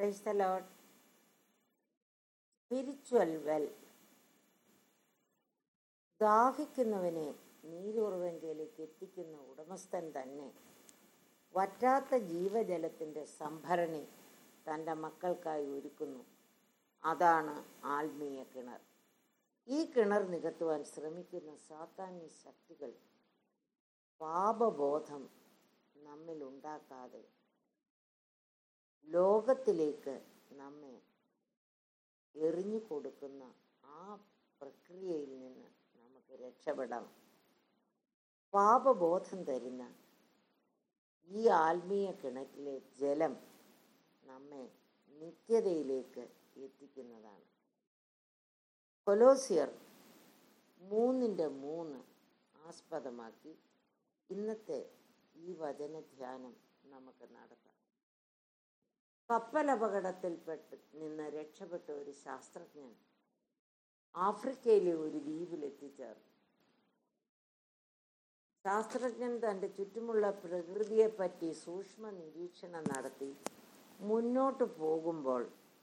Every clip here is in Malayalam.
price the lord spiritual well ദാഹിക്കുന്നവനെ നീരുറവെങ്കിലേക്ക് എത്തിക്കുന്ന ഉടമസ്ഥൻ തന്നെ വറ്റാത്ത ജീവജലത്തിൻ്റെ സംഭരണി തൻ്റെ മക്കൾക്കായി ഒരുക്കുന്നു അതാണ് ആത്മീയ കിണർ ഈ കിണർ നികത്തുവാൻ ശ്രമിക്കുന്ന സാത്താന്യ ശക്തികൾ പാപബോധം നമ്മിൽ ഉണ്ടാക്കാതെ ലോകത്തിലേക്ക് നമ്മെ എറിഞ്ഞു കൊടുക്കുന്ന ആ പ്രക്രിയയിൽ നിന്ന് നമുക്ക് രക്ഷപ്പെടാം പാപബോധം തരുന്ന ഈ ആത്മീയ കിണറ്റിലെ ജലം നമ്മെ നിത്യതയിലേക്ക് എത്തിക്കുന്നതാണ് കൊലോസിയർ മൂന്നിൻ്റെ മൂന്ന് ആസ്പദമാക്കി ഇന്നത്തെ ഈ വചനധ്യാനം നമുക്ക് നടത്താം കപ്പൽ അപകടത്തിൽപ്പെട്ട് നിന്ന് രക്ഷപ്പെട്ട ഒരു ശാസ്ത്രജ്ഞൻ ആഫ്രിക്കയിലെ ഒരു ദ്വീപിൽ എത്തിച്ചേർന്നു ശാസ്ത്രജ്ഞൻ തൻ്റെ ചുറ്റുമുള്ള പ്രകൃതിയെപ്പറ്റി സൂക്ഷ്മ നിരീക്ഷണം നടത്തി മുന്നോട്ട് പോകുമ്പോൾ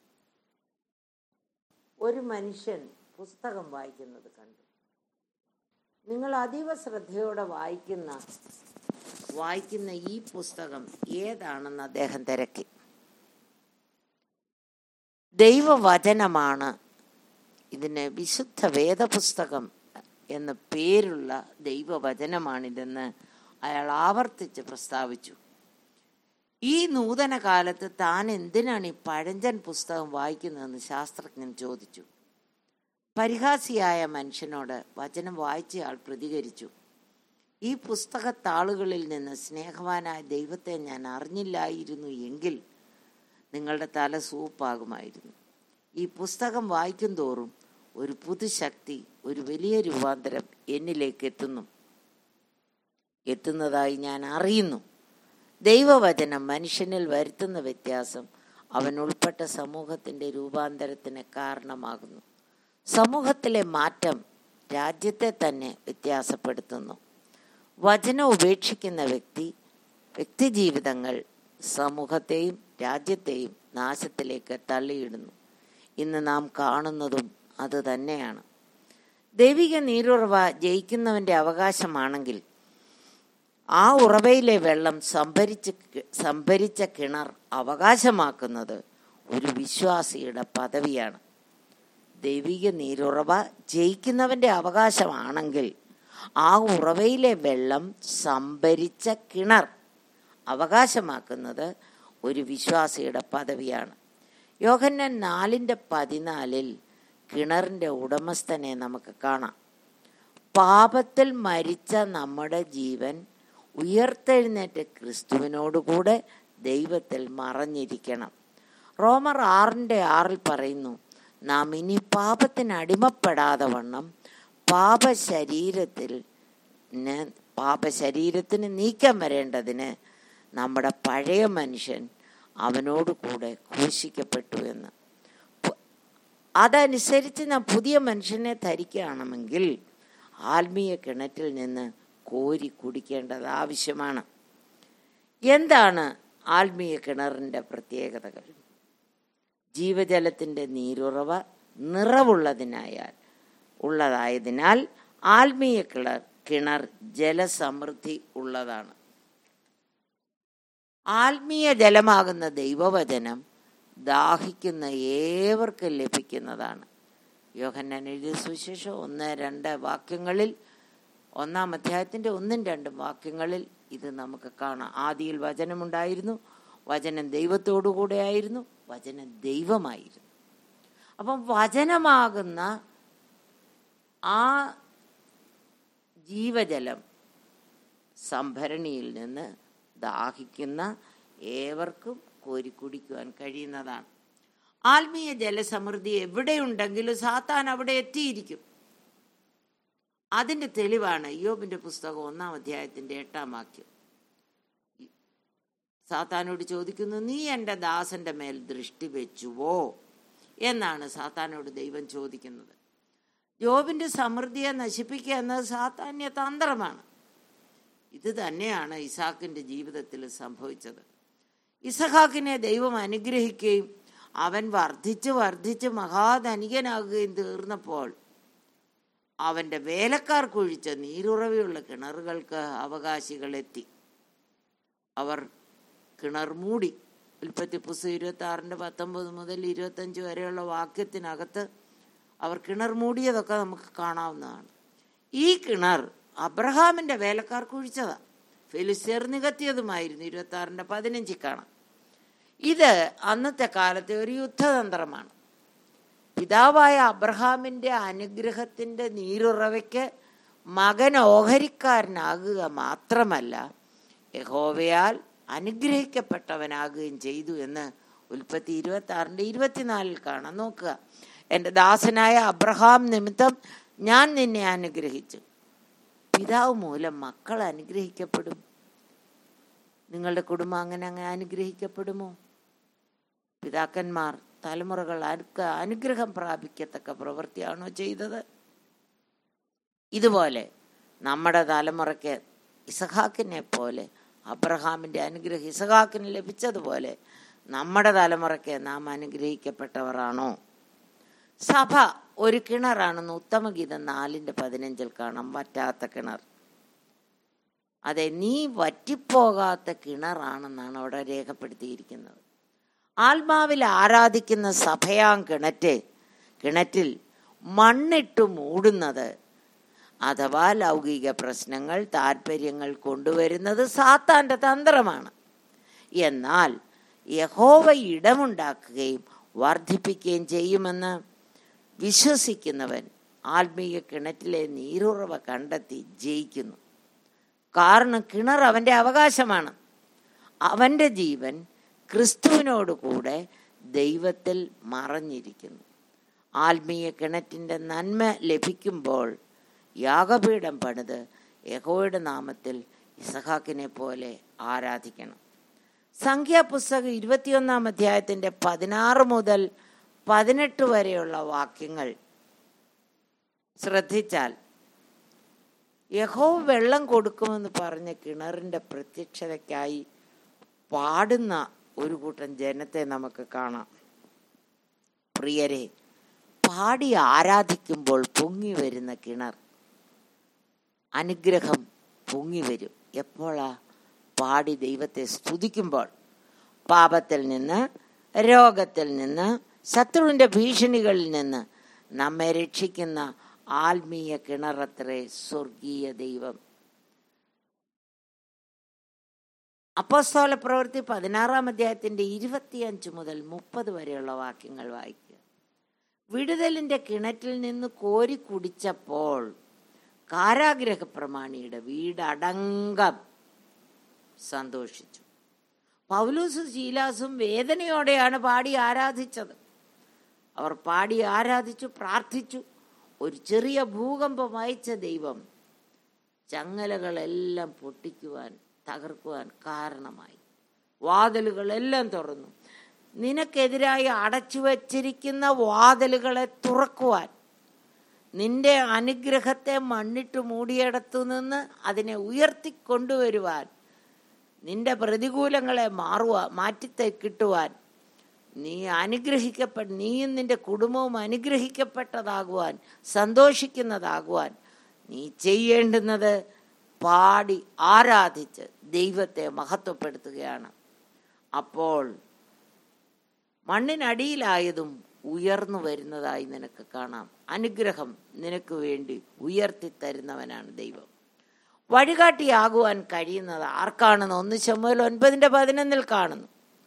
ഒരു മനുഷ്യൻ പുസ്തകം വായിക്കുന്നത് കണ്ടു നിങ്ങൾ അതീവ ശ്രദ്ധയോടെ വായിക്കുന്ന വായിക്കുന്ന ഈ പുസ്തകം ഏതാണെന്ന് അദ്ദേഹം തിരക്കി ദൈവവചനമാണ് ഇതിന് വിശുദ്ധ വേദപുസ്തകം എന്ന പേരുള്ള ദൈവവചനമാണിതെന്ന് അയാൾ ആവർത്തിച്ച് പ്രസ്താവിച്ചു ഈ നൂതന കാലത്ത് താൻ എന്തിനാണ് ഈ പഴഞ്ചൻ പുസ്തകം വായിക്കുന്നതെന്ന് ശാസ്ത്രജ്ഞൻ ചോദിച്ചു പരിഹാസിയായ മനുഷ്യനോട് വചനം വായിച്ചയാൾ പ്രതികരിച്ചു ഈ പുസ്തകത്താളുകളിൽ നിന്ന് സ്നേഹവാനായ ദൈവത്തെ ഞാൻ അറിഞ്ഞില്ലായിരുന്നു എങ്കിൽ നിങ്ങളുടെ തല സൂപ്പാകുമായിരുന്നു ഈ പുസ്തകം വായിക്കും തോറും ഒരു പുതുശക്തി ഒരു വലിയ രൂപാന്തരം എന്നിലേക്ക് എത്തുന്നു എത്തുന്നതായി ഞാൻ അറിയുന്നു ദൈവവചനം മനുഷ്യനിൽ വരുത്തുന്ന വ്യത്യാസം അവൻ ഉൾപ്പെട്ട സമൂഹത്തിൻ്റെ രൂപാന്തരത്തിന് കാരണമാകുന്നു സമൂഹത്തിലെ മാറ്റം രാജ്യത്തെ തന്നെ വ്യത്യാസപ്പെടുത്തുന്നു വചനം ഉപേക്ഷിക്കുന്ന വ്യക്തി വ്യക്തിജീവിതങ്ങൾ സമൂഹത്തെയും രാജ്യത്തെയും നാശത്തിലേക്ക് തള്ളിയിടുന്നു ഇന്ന് നാം കാണുന്നതും അത് തന്നെയാണ് ദൈവിക നീരുറവ ജയിക്കുന്നവൻ്റെ അവകാശമാണെങ്കിൽ ആ ഉറവയിലെ വെള്ളം സംഭരിച്ച് സംഭരിച്ച കിണർ അവകാശമാക്കുന്നത് ഒരു വിശ്വാസിയുടെ പദവിയാണ് ദൈവിക നീരുറവ ജയിക്കുന്നവൻ്റെ അവകാശമാണെങ്കിൽ ആ ഉറവയിലെ വെള്ളം സംഭരിച്ച കിണർ അവകാശമാക്കുന്നത് ഒരു വിശ്വാസിയുടെ പദവിയാണ് യോഹന്നൻ നാലിൻ്റെ പതിനാലിൽ കിണറിൻ്റെ ഉടമസ്ഥനെ നമുക്ക് കാണാം പാപത്തിൽ മരിച്ച നമ്മുടെ ജീവൻ ഉയർത്തെഴുന്നേറ്റ് ക്രിസ്തുവിനോടുകൂടെ ദൈവത്തിൽ മറഞ്ഞിരിക്കണം റോമർ ആറിൻ്റെ ആറിൽ പറയുന്നു നാം ഇനി പാപത്തിന് അടിമപ്പെടാതെ വണ്ണം പാപശരീരത്തിൽ പാപശരീരത്തിന് നീക്കം വരേണ്ടതിന് നമ്മുടെ പഴയ മനുഷ്യൻ അവനോട് കൂടെ ക്രൂശിക്കപ്പെട്ടു എന്ന് അതനുസരിച്ച് നാം പുതിയ മനുഷ്യനെ ധരിക്കുകയാണെങ്കിൽ ആത്മീയ കിണറ്റിൽ നിന്ന് കോരി കുടിക്കേണ്ടത് ആവശ്യമാണ് എന്താണ് ആത്മീയ കിണറിൻ്റെ പ്രത്യേകതകൾ ജീവജലത്തിൻ്റെ നീരുറവ നിറവുള്ളതിനായാൽ ഉള്ളതായതിനാൽ ആത്മീയ കിണർ കിണർ ജലസമൃദ്ധി ഉള്ളതാണ് ആത്മീയ ജലമാകുന്ന ദൈവവചനം ദാഹിക്കുന്ന ഏവർക്കും ലഭിക്കുന്നതാണ് യോഹന്നാൻ എഴുതിയ സുശേഷം ഒന്ന് രണ്ട് വാക്യങ്ങളിൽ ഒന്നാം അധ്യായത്തിൻ്റെ ഒന്നും രണ്ടും വാക്യങ്ങളിൽ ഇത് നമുക്ക് കാണാം ആദിയിൽ വചനമുണ്ടായിരുന്നു വചനം ദൈവത്തോടുകൂടെ ആയിരുന്നു വചനം ദൈവമായിരുന്നു അപ്പം വചനമാകുന്ന ആ ജീവജലം സംഭരണിയിൽ നിന്ന് ദാഹിക്കുന്ന ഏവർക്കും കോരി കുടിക്കുവാൻ കഴിയുന്നതാണ് ആത്മീയ ജലസമൃദ്ധി എവിടെയുണ്ടെങ്കിലും സാത്താൻ അവിടെ എത്തിയിരിക്കും അതിൻ്റെ തെളിവാണ് യോബിൻ്റെ പുസ്തകം ഒന്നാം അധ്യായത്തിൻ്റെ എട്ടാം വാക്യം സാത്താനോട് ചോദിക്കുന്നു നീ എൻ്റെ ദാസന്റെ മേൽ ദൃഷ്ടി വെച്ചുവോ എന്നാണ് സാത്താനോട് ദൈവം ചോദിക്കുന്നത് ജോബിൻ്റെ സമൃദ്ധിയെ നശിപ്പിക്കുക എന്നത് സാത്താന്യ തന്ത്രമാണ് ഇത് തന്നെയാണ് ഇസാക്കിൻ്റെ ജീവിതത്തിൽ സംഭവിച്ചത് ഇസഹാക്കിനെ ദൈവം അനുഗ്രഹിക്കുകയും അവൻ വർദ്ധിച്ച് വർദ്ധിച്ച് മഹാധനികനാകുകയും തീർന്നപ്പോൾ അവൻ്റെ വേലക്കാർ കുഴിച്ച നീരുറവയുള്ള കിണറുകൾക്ക് അവകാശികളെത്തി അവർ കിണർ മൂടി ഉൽപ്പത്തി പുസ്തകം ഇരുപത്തി ആറിൻ്റെ പത്തൊമ്പത് മുതൽ ഇരുപത്തഞ്ച് വരെയുള്ള വാക്യത്തിനകത്ത് അവർ കിണർ മൂടിയതൊക്കെ നമുക്ക് കാണാവുന്നതാണ് ഈ കിണർ അബ്രഹാമിൻ്റെ വേലക്കാർ കുഴിച്ചതാണ് ഫെലിസ്തീർ നികത്തിയതുമായിരുന്നു ഇരുപത്തി ആറിൻ്റെ പതിനഞ്ചിൽ കാണാം ഇത് അന്നത്തെ കാലത്തെ ഒരു യുദ്ധതന്ത്രമാണ് പിതാവായ അബ്രഹാമിൻ്റെ അനുഗ്രഹത്തിൻ്റെ നീരുറവയ്ക്ക് മകൻ ഓഹരിക്കാരനാകുക മാത്രമല്ല യഹോവയാൽ അനുഗ്രഹിക്കപ്പെട്ടവനാകുകയും ചെയ്തു എന്ന് ഉൽപ്പത്തി ഇരുപത്തി ആറിൻ്റെ ഇരുപത്തിനാലിൽ കാണാൻ നോക്കുക എൻ്റെ ദാസനായ അബ്രഹാം നിമിത്തം ഞാൻ നിന്നെ അനുഗ്രഹിച്ചു പിതാവ് മൂലം മക്കൾ അനുഗ്രഹിക്കപ്പെടും നിങ്ങളുടെ കുടുംബം അങ്ങനെ അങ്ങനെ അനുഗ്രഹിക്കപ്പെടുമോ പിതാക്കന്മാർ തലമുറകൾ ആർക്ക് അനുഗ്രഹം പ്രാപിക്കത്തക്ക പ്രവൃത്തിയാണോ ചെയ്തത് ഇതുപോലെ നമ്മുടെ തലമുറയ്ക്ക് ഇസഹാക്കിനെ പോലെ അബ്രഹാമിൻ്റെ അനുഗ്രഹം ഇസഹാക്കിന് ലഭിച്ചതുപോലെ നമ്മുടെ തലമുറയ്ക്ക് നാം അനുഗ്രഹിക്കപ്പെട്ടവരാണോ സഭ ഒരു കിണറാണെന്ന് ഉത്തമഗീതം നാലിൻ്റെ പതിനഞ്ചിൽ കാണാം വറ്റാത്ത കിണർ അതെ നീ വറ്റിപ്പോകാത്ത കിണറാണെന്നാണ് അവിടെ രേഖപ്പെടുത്തിയിരിക്കുന്നത് ആത്മാവിൽ ആരാധിക്കുന്ന സഭയാം കിണറ്റ് കിണറ്റിൽ മണ്ണിട്ട് മൂടുന്നത് അഥവാ ലൗകിക പ്രശ്നങ്ങൾ താല്പര്യങ്ങൾ കൊണ്ടുവരുന്നത് സാത്താൻ്റെ തന്ത്രമാണ് എന്നാൽ യഹോവ ഇടമുണ്ടാക്കുകയും വർദ്ധിപ്പിക്കുകയും ചെയ്യുമെന്ന് വിശ്വസിക്കുന്നവൻ ആത്മീയ കിണറ്റിലെ നീരുറവ കണ്ടെത്തി ജയിക്കുന്നു കാരണം കിണർ അവൻ്റെ അവകാശമാണ് അവൻ്റെ ജീവൻ ക്രിസ്തുവിനോട് കൂടെ ദൈവത്തിൽ മറഞ്ഞിരിക്കുന്നു ആത്മീയ കിണറ്റിൻ്റെ നന്മ ലഭിക്കുമ്പോൾ യാഗപീഠം പണിത് യഹോയുടെ നാമത്തിൽ ഇസഹാക്കിനെ പോലെ ആരാധിക്കണം സംഖ്യാപുസ്തകം ഇരുപത്തിയൊന്നാം അധ്യായത്തിൻ്റെ പതിനാറ് മുതൽ പതിനെട്ട് വരെയുള്ള വാക്യങ്ങൾ ശ്രദ്ധിച്ചാൽ യഹോ വെള്ളം കൊടുക്കുമെന്ന് പറഞ്ഞ കിണറിൻ്റെ പ്രത്യക്ഷതയ്ക്കായി പാടുന്ന ഒരു കൂട്ടം ജനത്തെ നമുക്ക് കാണാം പ്രിയരെ പാടി ആരാധിക്കുമ്പോൾ പൊങ്ങി വരുന്ന കിണർ അനുഗ്രഹം പൊങ്ങി വരും എപ്പോഴാ പാടി ദൈവത്തെ സ്തുതിക്കുമ്പോൾ പാപത്തിൽ നിന്ന് രോഗത്തിൽ നിന്ന് ശത്രുവിൻ്റെ ഭീഷണികളിൽ നിന്ന് നമ്മെ രക്ഷിക്കുന്ന ആത്മീയ കിണറത്രേ സ്വർഗീയ ദൈവം അപ്പോസ്തോല പ്രവൃത്തി പതിനാറാം അധ്യായത്തിൻ്റെ ഇരുപത്തിയഞ്ച് മുതൽ മുപ്പത് വരെയുള്ള വാക്യങ്ങൾ വായിക്കുക വിടുതലിൻ്റെ കിണറ്റിൽ നിന്ന് കോരി കുടിച്ചപ്പോൾ കാരാഗ്രഹ പ്രമാണിയുടെ വീടടങ്കം സന്തോഷിച്ചു പൗലൂസും ശീലാസും വേദനയോടെയാണ് പാടി ആരാധിച്ചത് അവർ പാടി ആരാധിച്ചു പ്രാർത്ഥിച്ചു ഒരു ചെറിയ ഭൂകമ്പം അയച്ച ദൈവം ചങ്ങലകളെല്ലാം പൊട്ടിക്കുവാൻ തകർക്കുവാൻ കാരണമായി വാതിലുകളെല്ലാം തുറന്നു നിനക്കെതിരായി അടച്ചു വച്ചിരിക്കുന്ന വാതിലുകളെ തുറക്കുവാൻ നിന്റെ അനുഗ്രഹത്തെ മണ്ണിട്ട് മൂടിയിടത്തു നിന്ന് അതിനെ ഉയർത്തിക്കൊണ്ടുവരുവാൻ നിന്റെ പ്രതികൂലങ്ങളെ മാറുക മാറ്റി കിട്ടുവാൻ നീ അനുഗ്രഹിക്കപ്പെട്ട നീയും നിന്റെ കുടുംബവും അനുഗ്രഹിക്കപ്പെട്ടതാകുവാൻ സന്തോഷിക്കുന്നതാകുവാൻ നീ ചെയ്യേണ്ടുന്നത് പാടി ആരാധിച്ച് ദൈവത്തെ മഹത്വപ്പെടുത്തുകയാണ് അപ്പോൾ മണ്ണിനടിയിലായതും ഉയർന്നു വരുന്നതായി നിനക്ക് കാണാം അനുഗ്രഹം നിനക്ക് വേണ്ടി ഉയർത്തി തരുന്നവനാണ് ദൈവം വഴികാട്ടിയാകുവാൻ കഴിയുന്നത് ആർക്കാണെന്ന് ഒന്ന് ശമുവൽ ഒൻപതിൻ്റെ പതിനൊന്നിൽ കാണുന്നു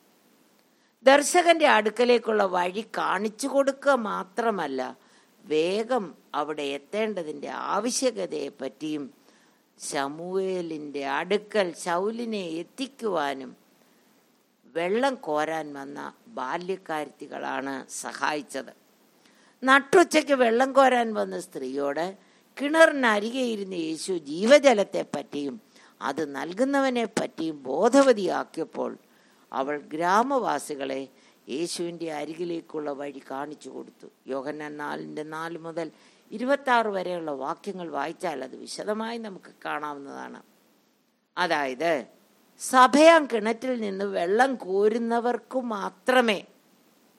ദർശകന്റെ അടുക്കലേക്കുള്ള വഴി കാണിച്ചു കൊടുക്കുക മാത്രമല്ല വേഗം അവിടെ എത്തേണ്ടതിൻ്റെ ആവശ്യകതയെ പറ്റിയും ശമുവേലിൻ്റെ അടുക്കൽ ശൗലിനെ എത്തിക്കുവാനും വെള്ളം കോരാൻ വന്ന ബാല്യക്കാരുത്തികളാണ് സഹായിച്ചത് നട്ടുച്ചയ്ക്ക് വെള്ളം കോരാൻ വന്ന സ്ത്രീയോട് കിണറിനരികെ ഇരുന്ന യേശു ജീവജലത്തെ പറ്റിയും അത് നൽകുന്നവനെ പറ്റിയും ബോധവതിയാക്കിയപ്പോൾ അവൾ ഗ്രാമവാസികളെ യേശുവിൻ്റെ അരികിലേക്കുള്ള വഴി കാണിച്ചു കൊടുത്തു യോഹന്നാൻ നാലിൻ്റെ നാല് മുതൽ ഇരുപത്താറ് വരെയുള്ള വാക്യങ്ങൾ വായിച്ചാൽ അത് വിശദമായി നമുക്ക് കാണാവുന്നതാണ് അതായത് സഭയാം കിണറ്റിൽ നിന്ന് വെള്ളം കോരുന്നവർക്കു മാത്രമേ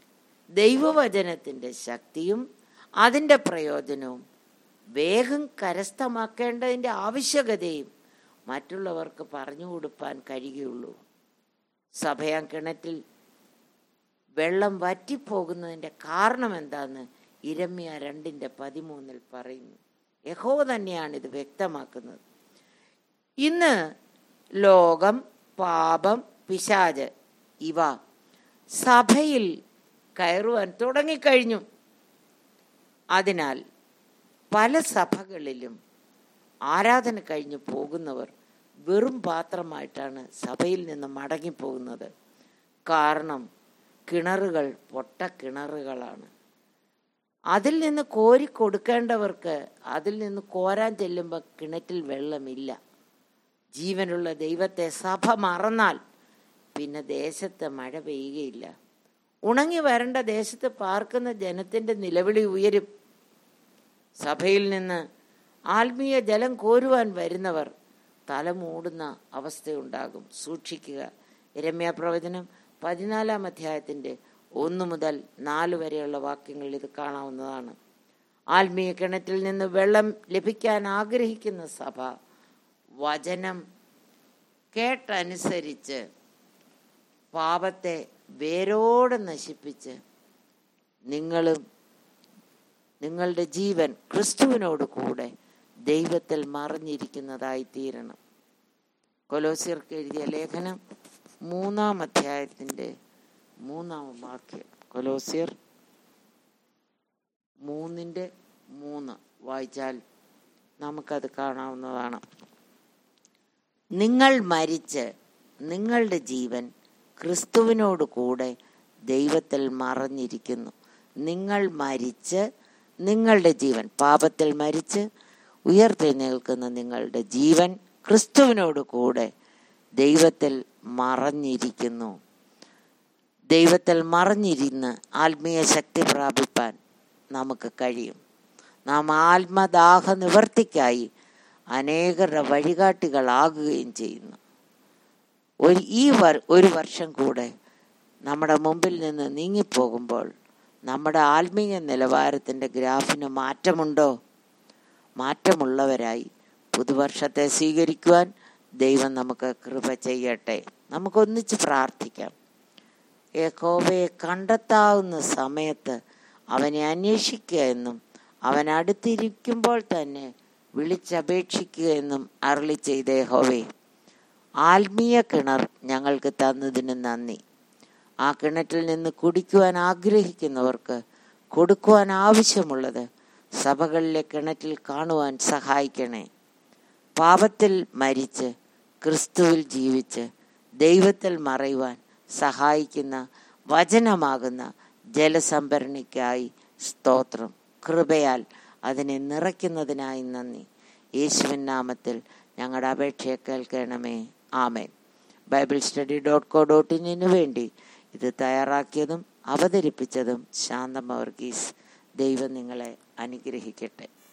ദൈവവചനത്തിൻ്റെ ശക്തിയും അതിൻ്റെ പ്രയോജനവും വേഗം കരസ്ഥമാക്കേണ്ടതിൻ്റെ ആവശ്യകതയും മറ്റുള്ളവർക്ക് പറഞ്ഞു കൊടുക്കാൻ കഴിയുള്ളൂ സഭയാൻ കിണറ്റിൽ വെള്ളം വറ്റിപ്പോകുന്നതിൻ്റെ കാരണം എന്താന്ന് ഇരമ്യ രണ്ടിൻ്റെ പതിമൂന്നിൽ പറയുന്നു യഹോ തന്നെയാണ് ഇത് വ്യക്തമാക്കുന്നത് ഇന്ന് ലോകം പാപം പിശാജ് ഇവ സഭയിൽ കയറുവാൻ തുടങ്ങിക്കഴിഞ്ഞു അതിനാൽ പല സഭകളിലും ആരാധന കഴിഞ്ഞു പോകുന്നവർ വെറും പാത്രമായിട്ടാണ് സഭയിൽ നിന്ന് മടങ്ങിപ്പോകുന്നത് കാരണം കിണറുകൾ പൊട്ട കിണറുകളാണ് അതിൽ നിന്ന് കോരി കൊടുക്കേണ്ടവർക്ക് അതിൽ നിന്ന് കോരാൻ ചെല്ലുമ്പോൾ കിണറ്റിൽ വെള്ളമില്ല ജീവനുള്ള ദൈവത്തെ സഭ മറന്നാൽ പിന്നെ ദേശത്ത് മഴ പെയ്യുകയില്ല ഉണങ്ങി വരേണ്ട ദേശത്ത് പാർക്കുന്ന ജനത്തിൻ്റെ നിലവിളി ഉയരും സഭയിൽ നിന്ന് ആത്മീയ ജലം കോരുവാൻ വരുന്നവർ തലമൂടുന്ന അവസ്ഥയുണ്ടാകും സൂക്ഷിക്കുക രമ്യ പ്രവചനം പതിനാലാം അധ്യായത്തിൻ്റെ ഒന്ന് മുതൽ നാല് വരെയുള്ള വാക്യങ്ങളിൽ ഇത് കാണാവുന്നതാണ് ആത്മീയ കിണറ്റിൽ നിന്ന് വെള്ളം ലഭിക്കാൻ ആഗ്രഹിക്കുന്ന സഭ വചനം കേട്ടനുസരിച്ച് പാപത്തെ വേരോടെ നശിപ്പിച്ച് നിങ്ങളും നിങ്ങളുടെ ജീവൻ ക്രിസ്തുവിനോട് കൂടെ ദൈവത്തിൽ മറിഞ്ഞിരിക്കുന്നതായി തീരണം കൊലോസിയർക്ക് എഴുതിയ ലേഖനം മൂന്നാം അധ്യായത്തിൻ്റെ മൂന്നാം വാക്യം കൊലോസിയർ മൂന്നിൻ്റെ മൂന്ന് വായിച്ചാൽ നമുക്കത് കാണാവുന്നതാണ് നിങ്ങൾ മരിച്ച് നിങ്ങളുടെ ജീവൻ ക്രിസ്തുവിനോട് കൂടെ ദൈവത്തിൽ മറഞ്ഞിരിക്കുന്നു നിങ്ങൾ മരിച്ച് നിങ്ങളുടെ ജീവൻ പാപത്തിൽ മരിച്ച് ഉയർത്തെഴുന്നേൽക്കുന്ന നിങ്ങളുടെ ജീവൻ ക്രിസ്തുവിനോട് കൂടെ ദൈവത്തിൽ മറഞ്ഞിരിക്കുന്നു ദൈവത്തിൽ മറഞ്ഞിരുന്ന് ആത്മീയ ശക്തി പ്രാപിപ്പാൻ നമുക്ക് കഴിയും നാം ആത്മദാഹ നിവർത്തിക്കായി അനേകരുടെ വഴികാട്ടികളാകുകയും ചെയ്യുന്നു ഒരു ഈ വർ ഒരു വർഷം കൂടെ നമ്മുടെ മുമ്പിൽ നിന്ന് നീങ്ങിപ്പോകുമ്പോൾ നമ്മുടെ ആത്മീയ നിലവാരത്തിൻ്റെ ഗ്രാഫിന് മാറ്റമുണ്ടോ മാറ്റമുള്ളവരായി പുതുവർഷത്തെ സ്വീകരിക്കുവാൻ ദൈവം നമുക്ക് കൃപ ചെയ്യട്ടെ നമുക്കൊന്നിച്ച് പ്രാർത്ഥിക്കാം യഹോവയെ കണ്ടെത്താവുന്ന സമയത്ത് അവനെ അന്വേഷിക്കുക എന്നും അവൻ അടുത്തിരിക്കുമ്പോൾ തന്നെ വിളിച്ചപേക്ഷിക്കുക എന്നും അരളി ചെയ്ത യഹോവേ ആത്മീയ കിണർ ഞങ്ങൾക്ക് തന്നതിന് നന്ദി ആ കിണറ്റിൽ നിന്ന് കുടിക്കുവാൻ ആഗ്രഹിക്കുന്നവർക്ക് കൊടുക്കുവാൻ ആവശ്യമുള്ളത് സഭകളിലെ കിണറ്റിൽ കാണുവാൻ സഹായിക്കണേ പാപത്തിൽ മരിച്ച് ക്രിസ്തുവിൽ ജീവിച്ച് ദൈവത്തിൽ മറയുവാൻ സഹായിക്കുന്ന വചനമാകുന്ന ജലസംഭരണിക്കായി സ്തോത്രം കൃപയാൽ അതിനെ നിറയ്ക്കുന്നതിനായി നന്ദി യേശുവിൻ നാമത്തിൽ ഞങ്ങളുടെ അപേക്ഷയെ കേൾക്കണമേ ആമേൻ bible study dot co dot ഇന്നിനു വേണ്ടി ഇത് തയ്യാറാക്കിയതും അവതരിപ്പിച്ചതും ശാന്തം വർഗീസ് ദൈവം നിങ്ങളെ അനുഗ്രഹിക്കട്ടെ